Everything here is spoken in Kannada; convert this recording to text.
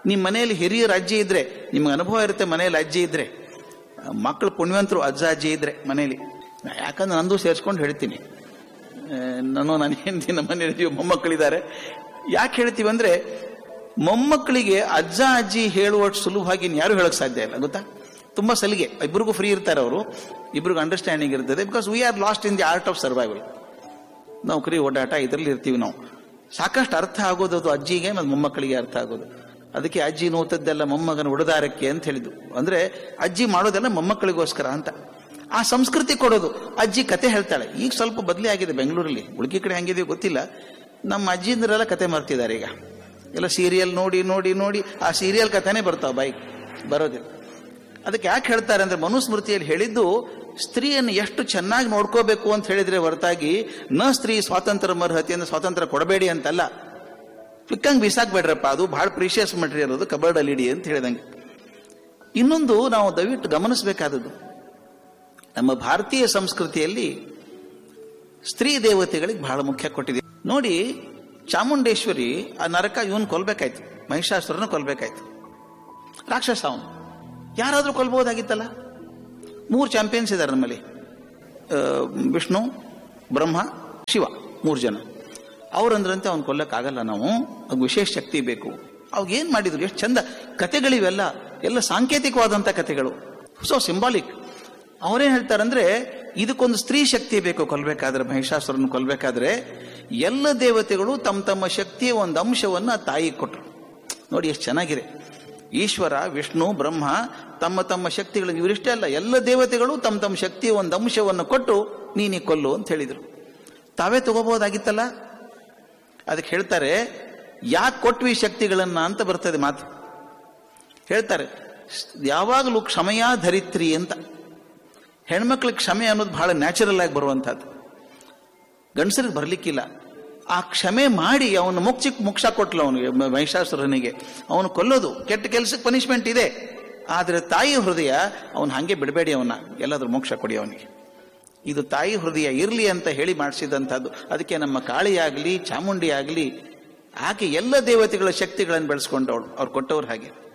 ನಿಮ್ಮ ಮನೆಯಲ್ಲಿ ಹಿರಿಯರ ಅಜ್ಜಿ ಇದ್ರೆ ನಿಮ್ಗೆ ಅನುಭವ ಇರುತ್ತೆ ಮನೆಯಲ್ಲಿ ಅಜ್ಜಿ ಇದ್ರೆ ಮಕ್ಕಳು ಪುಣ್ಯವಂತರು ಅಜ್ಜ ಅಜ್ಜಿ ಇದ್ರೆ ಮನೆಯಲ್ಲಿ ಯಾಕಂದ್ರೆ ನಂದು ಸೇರಿಸ್ಕೊಂಡು ಹೇಳ್ತೀನಿ ಆ, ನಾನು ನನ್ನ ಹೆಂಡತಿ ನಮ್ಮ ಮನೆಯಲ್ಲಿ ಮೊಮ್ಮಕ್ಕಳಿದ್ದಾರೆ ಯಾಕೆ ಹೇಳ್ತೀವಿ ಅಂದ್ರೆ ಮೊಮ್ಮಕ್ಕಳಿಗೆ ಅಜ್ಜ ಅಜ್ಜಿ ಹೇಳುವಷ್ಟು ಸುಲಭವಾಗಿ ಯಾರು ಹೇಳಕ್ ಸಾಧ್ಯ ಇಲ್ಲ ಗೊತ್ತಾ ತುಂಬಾ ಸಲಿಗೆ ಇಬ್ಬರಿಗೂ ಫ್ರೀ ಇರ್ತಾರೆ ಅವರು ಇಬ್ಬರಿಗೂ ಅಂಡರ್ಸ್ಟ್ಯಾಂಡಿಂಗ್ ಇರ್ತದೆ because we are lost in the art of survival ನೌಕರಿ ಓಡಾಟ ಇದರಲ್ಲಿ ಇರ್ತೀವಿ ನಾವು ಸಾಕಷ್ಟು ಅರ್ಥ ಆಗೋದು ಅದು ಅಜ್ಜಿಗೆ ಮತ್ತು ಮೊಮ್ಮಕ್ಕಳಿಗೆ ಅರ್ಥ ಆಗೋದು ಅದಕ್ಕೆ ಅಜ್ಜಿ ನೂತದ್ದೆಲ್ಲ ಮೊಮ್ಮಗನ ಉಡದಾರಕ್ಕೆ ಅಂತ ಹೇಳಿದ್ದು ಅಂದ್ರೆ ಅಜ್ಜಿ ಮಾಡೋದೆಲ್ಲ ಮೊಮ್ಮಕ್ಕಳಿಗೋಸ್ಕರ ಅಂತ ಆ ಸಂಸ್ಕೃತಿ ಕೊಡೋದು ಅಜ್ಜಿ ಕತೆ ಹೇಳ್ತಾಳೆ ಈಗ ಸ್ವಲ್ಪ ಬದಲಿ ಆಗಿದೆ ಬೆಂಗಳೂರಲ್ಲಿ ಉಳುಕಿ ಕಡೆ ಹೆಂಗಿದೆಯೋ ಗೊತ್ತಿಲ್ಲ ನಮ್ಮ ಅಜ್ಜಿಂದ್ರೆಲ್ಲ ಕತೆ ಮರ್ತಿದ್ದಾರೆ ಈಗ ಎಲ್ಲ ಸೀರಿಯಲ್ ನೋಡಿ ನೋಡಿ ನೋಡಿ ಆ ಸೀರಿಯಲ್ ಕಥೆನೇ ಬರ್ತಾವ ಬೈಕ್ ಬರೋದಿಲ್ಲ ಅದಕ್ಕೆ ಯಾಕೆ ಹೇಳ್ತಾರೆ ಅಂದ್ರೆ ಮನುಸ್ಮೃತಿಯಲ್ಲಿ ಹೇಳಿದ್ದು ಸ್ತ್ರೀಯನ್ನು ಎಷ್ಟು ಚೆನ್ನಾಗಿ ನೋಡ್ಕೋಬೇಕು ಅಂತ ಹೇಳಿದ್ರೆ ಹೊರತಾಗಿ ನ ಸ್ತ್ರೀ ಸ್ವಾತಂತ್ರ್ಯ ಮರ್ಹತೆಯನ್ನು ಸ್ವಾತಂತ್ರ್ಯ ಕೊಡಬೇಡಿ ಅಂತಲ್ಲ ಪಿಕ್ಕಂಗ್ ಬಿಸಾಕ್ಬೇಡ್ರಪ್ಪ ಅದು ಬಹಳ ಪ್ರೀಶಿಯಸ್ ಮಟೀರಿಯಲ್ ಅದು ಕಬರ್ಡ್ ಅಲ್ಲಿ ಇಡಿ ಅಂತ ಹೇಳಿದಂಗೆ ಇನ್ನೊಂದು ನಾವು ದಯವಿಟ್ಟು ಗಮನಿಸಬೇಕಾದದ್ದು ನಮ್ಮ ಭಾರತೀಯ ಸಂಸ್ಕೃತಿಯಲ್ಲಿ ಸ್ತ್ರೀ ದೇವತೆಗಳಿಗೆ ಬಹಳ ಮುಖ್ಯ ಕೊಟ್ಟಿದೆ ನೋಡಿ ಚಾಮುಂಡೇಶ್ವರಿ ಆ ನರಕ ಇವನ್ ಕೊಲ್ಬೇಕಾಯ್ತು ಮಹಿಷಾಸುರನ ಕೊಲ್ಬೇಕಾಯ್ತು ರಾಕ್ಷಸ ಅವನು ಯಾರಾದ್ರೂ ಕೊಲ್ಬಹುದಾಗಿತ್ತಲ್ಲ ಮೂರು ಚಾಂಪಿಯನ್ಸ್ ಇದ್ದಾರೆ ನಮ್ಮಲ್ಲಿ ಆ, ವಿಷ್ಣು ಬ್ರಹ್ಮ ಶಿವ ಮೂರು ಜನ ಅವ್ರಂದ್ರಂತೆ ಅವ್ನು ಕೊಲ್ಲಕ್ಕಾಗಲ್ಲ ನಾವು ಅವ್ಗ್ ವಿಶೇಷ ಶಕ್ತಿ ಬೇಕು ಅವಾಗ ಏನ್ ಮಾಡಿದ್ರು ಎಷ್ಟು ಚಂದ ಕತೆಗಳಿವೆಲ್ಲ ಎಲ್ಲ ಸಾಂಕೇತಿಕವಾದಂತ ಕತೆಗಳು ಸೊ ಸಿಂಬಾಲಿಕ್ ಅವ್ರೇನ್ ಹೇಳ್ತಾರಂದ್ರೆ ಇದಕ್ಕೊಂದು ಸ್ತ್ರೀ ಶಕ್ತಿ ಬೇಕು ಕೊಲ್ಬೇಕಾದ್ರೆ ಮಹಿಷಾಸುರನ್ನು ಕೊಲ್ಬೇಕಾದ್ರೆ ಎಲ್ಲ ದೇವತೆಗಳು ತಮ್ಮ ತಮ್ಮ ಶಕ್ತಿಯ ಒಂದು ಅಂಶವನ್ನ ಆ ತಾಯಿಗೆ ಕೊಟ್ರು ನೋಡಿ ಎಷ್ಟು ಚೆನ್ನಾಗಿದೆ ಈಶ್ವರ ವಿಷ್ಣು ಬ್ರಹ್ಮ ತಮ್ಮ ತಮ್ಮ ಶಕ್ತಿಗಳನ್ನು ಇವರಿಷ್ಟೇ ಅಲ್ಲ ಎಲ್ಲ ದೇವತೆಗಳು ತಮ್ಮ ತಮ್ಮ ಶಕ್ತಿಯ ಒಂದು ಅಂಶವನ್ನು ಕೊಟ್ಟು ನೀನಿ ಕೊಲ್ಲು ಅಂತ ಹೇಳಿದ್ರು ತಾವೇ ತಗೋಬಹುದಾಗಿತ್ತಲ್ಲ ಅದಕ್ಕೆ ಹೇಳ್ತಾರೆ ಯಾಕೆ ಕೊಟ್ವಿ ಶಕ್ತಿಗಳನ್ನ ಅಂತ ಬರ್ತದೆ ಮಾತು ಹೇಳ್ತಾರೆ ಯಾವಾಗಲೂ ಕ್ಷಮೆಯ ಧರಿತ್ರಿ ಅಂತ ಹೆಣ್ಮಕ್ಳಿಗೆ ಕ್ಷಮೆ ಅನ್ನೋದು ಬಹಳ ನ್ಯಾಚುರಲ್ ಆಗಿ ಬರುವಂತಹದ್ದು ಗಂಡಸರಿಗೆ ಬರ್ಲಿಕ್ಕಿಲ್ಲ ಆ ಕ್ಷಮೆ ಮಾಡಿ ಅವನು ಮುಕ್ಷಕ್ಕೆ ಮೋಕ್ಷ ಕೊಟ್ಲು ಅವನಿಗೆ ಮ- ಮಹಿಷಾಸುರನಿಗೆ ಅವನು ಕೊಲ್ಲೋದು ಕೆಟ್ಟ ಕೆಲಸಕ್ಕೆ ಪನಿಷ್ಮೆಂಟ್ ಇದೆ ಆದ್ರೆ ತಾಯಿ ಹೃದಯ ಅವನು ಹಂಗೆ ಬಿಡಬೇಡಿ ಅವನ್ನ ಎಲ್ಲಾದ್ರೂ ಮೋಕ್ಷ ಕೊಡಿ ಅವನಿಗೆ ಇದು ತಾಯಿ ಹೃದಯ ಇರ್ಲಿ ಅಂತ ಹೇಳಿ ಮಾಡಿಸಿದಂಥದ್ದು ಅದಕ್ಕೆ ನಮ್ಮ ಕಾಳಿ ಆಗಲಿ ಚಾಮುಂಡಿ ಆಗಲಿ ಆಕೆ ಎಲ್ಲ ದೇವತೆಗಳ ಶಕ್ತಿಗಳನ್ನು ಬೆಳೆಸ್ಕೊಂಡವಳು ಅವ್ರು ಕೊಟ್ಟವ್ರು ಹಾಗೆ